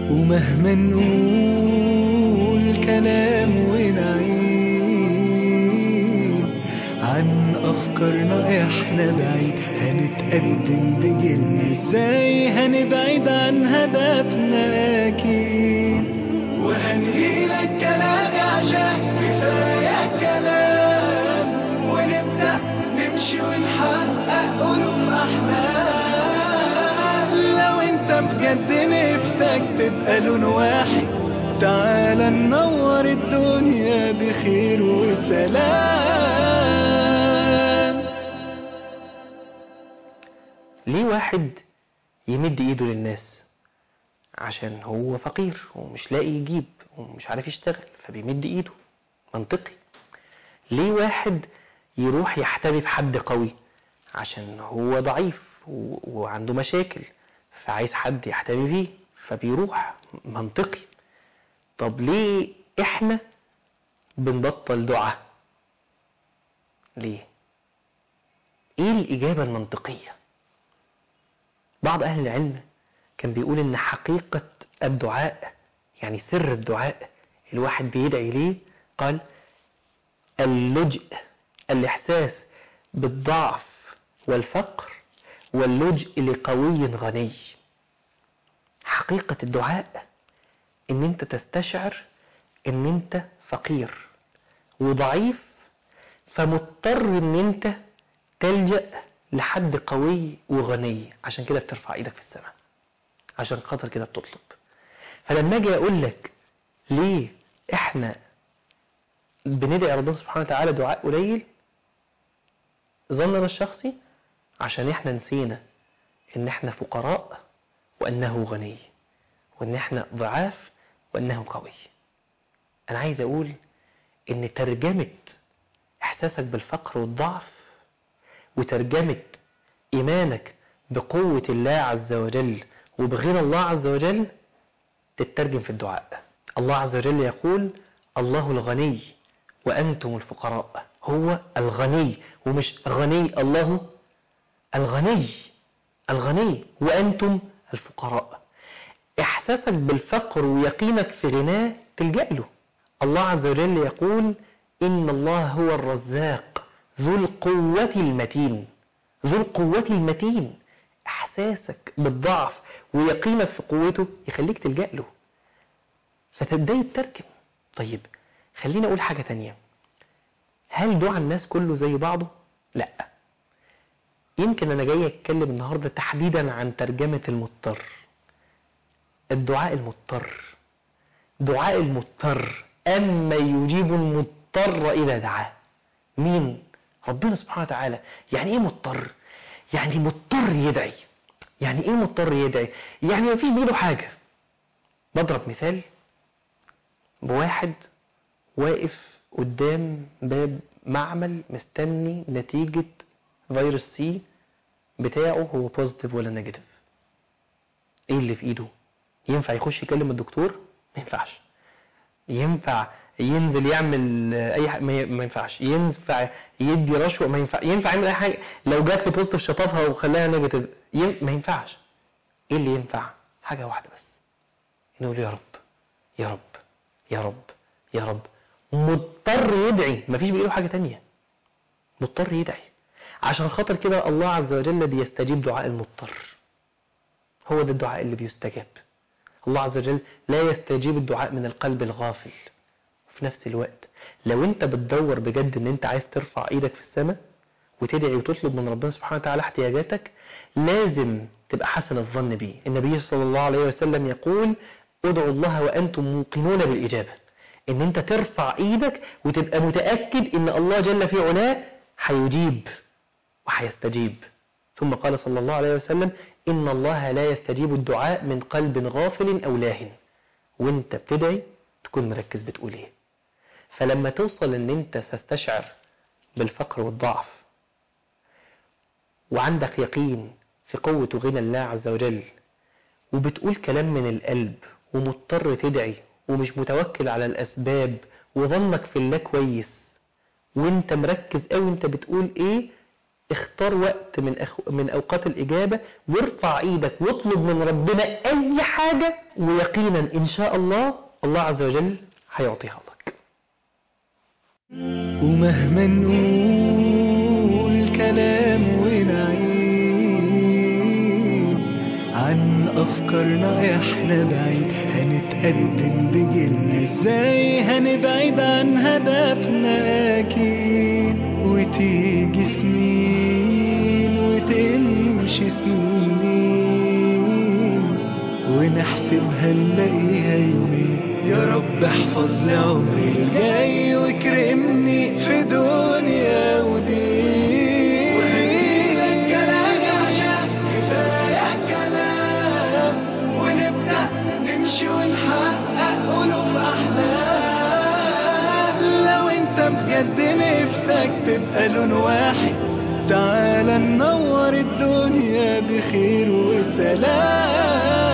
ومهما نقول كلام ونعيد عن أفكارنا إحنا بعيد هنتقدم بجيلنا إزاي هنبعد عن هدفنا أكيد وهنهيلك كلامي عشان كفاية كلام ونبدأ نمشي ونحقق ألوف أحلام لو أنت بجد نفسك تبقى لون واحد تعال ننور الدنيا بخير وسلام ليه واحد يمد ايده للناس عشان هو فقير ومش لاقي يجيب ومش عارف يشتغل فبيمد ايده منطقي ليه واحد يروح يحتمي بحد قوي عشان هو ضعيف و- وعنده مشاكل فعايز حد يحتمي بيه فبيروح منطقي طب ليه احنا بنبطل دعاء ليه ايه الاجابه المنطقيه بعض أهل العلم كان بيقول إن حقيقة الدعاء يعني سر الدعاء الواحد بيدعي ليه قال اللجء الإحساس بالضعف والفقر واللجء لقوي غني حقيقة الدعاء إن أنت تستشعر إن أنت فقير وضعيف فمضطر إن أنت تلجأ لحد قوي وغني عشان كده بترفع ايدك في السماء عشان خاطر كده بتطلب فلما اجي اقول لك ليه احنا بندعي ربنا سبحانه وتعالى دعاء قليل ظننا الشخصي عشان احنا نسينا ان احنا فقراء وانه غني وان احنا ضعاف وانه قوي انا عايز اقول ان ترجمة احساسك بالفقر والضعف وترجمة إيمانك بقوة الله عز وجل وبغنى الله عز وجل تترجم في الدعاء الله عز وجل يقول الله الغني وأنتم الفقراء هو الغني ومش غني الله الغني الغني وأنتم الفقراء إحساسك بالفقر ويقينك في غناه تلجأ له الله عز وجل يقول إن الله هو الرزاق ذو القوة المتين ذو القوة المتين إحساسك بالضعف ويقينك في قوته يخليك تلجأ له فتبدأ تتركم طيب خلينا أقول حاجة تانية هل دعاء الناس كله زي بعضه؟ لا يمكن أنا جاي أتكلم النهاردة تحديدا عن ترجمة المضطر الدعاء المضطر دعاء المضطر أما يجيب المضطر إذا دعاه مين؟ ربنا سبحانه وتعالى يعني ايه مضطر يعني مضطر يدعي يعني ايه مضطر يدعي يعني ما فيش بيده حاجة بضرب مثال بواحد واقف قدام باب معمل مستني نتيجة فيروس سي بتاعه هو بوزيتيف ولا نيجاتيف ايه اللي في ايده ينفع يخش يكلم الدكتور ما ينفعش ينفع ينزل يعمل اي حاجه ما ما ينفعش ينفع يدي رشوه ما ينفع ينفع يعمل اي حاجه لو جات له بوزيتيف شطفها وخلاها نيجاتيف ين... ما ينفعش ايه اللي ينفع حاجه واحده بس نقول يا رب يا رب يا رب يا رب مضطر يدعي مفيش بايده حاجه تانية مضطر يدعي عشان خاطر كده الله عز وجل بيستجيب دعاء المضطر هو ده الدعاء اللي بيستجاب الله عز وجل لا يستجيب الدعاء من القلب الغافل وفي نفس الوقت لو انت بتدور بجد ان انت عايز ترفع ايدك في السماء وتدعي وتطلب من ربنا سبحانه وتعالى احتياجاتك لازم تبقى حسن الظن بيه النبي صلى الله عليه وسلم يقول ادعوا الله وانتم موقنون بالاجابه ان انت ترفع ايدك وتبقى متاكد ان الله جل في علاه هيجيب وهيستجيب ثم قال صلى الله عليه وسلم إن الله لا يستجيب الدعاء من قلب غافل أو لاهن وانت بتدعي تكون مركز بتقول ايه فلما توصل ان انت تستشعر بالفقر والضعف وعندك يقين في قوة وغنى الله عز وجل وبتقول كلام من القلب ومضطر تدعي ومش متوكل على الأسباب وظنك في الله كويس وانت مركز قوي انت بتقول ايه اختار وقت من أخ... من اوقات الاجابه وارفع ايدك واطلب من ربنا اي حاجه ويقينا ان شاء الله الله عز وجل هيعطيها لك ومهما نقول كلام ونعيد عن أفكارنا إحنا بعيد هنتقدم بجيلنا إزاي هنبعد عن هدفنا أكيد وتيجي سنين وتمشي سنين ونحسبها نلاقيها يومين يا رب احفظ لي عمري الجاي واكرمني في دنيا ودين وهديلك كلامي عشان كفاية كلام ونبدأ نمشي ونحقق ألوف أحلام لو انت بجد نفسك تبقى لون واحد تعال ننور الدنيا بخير وسلام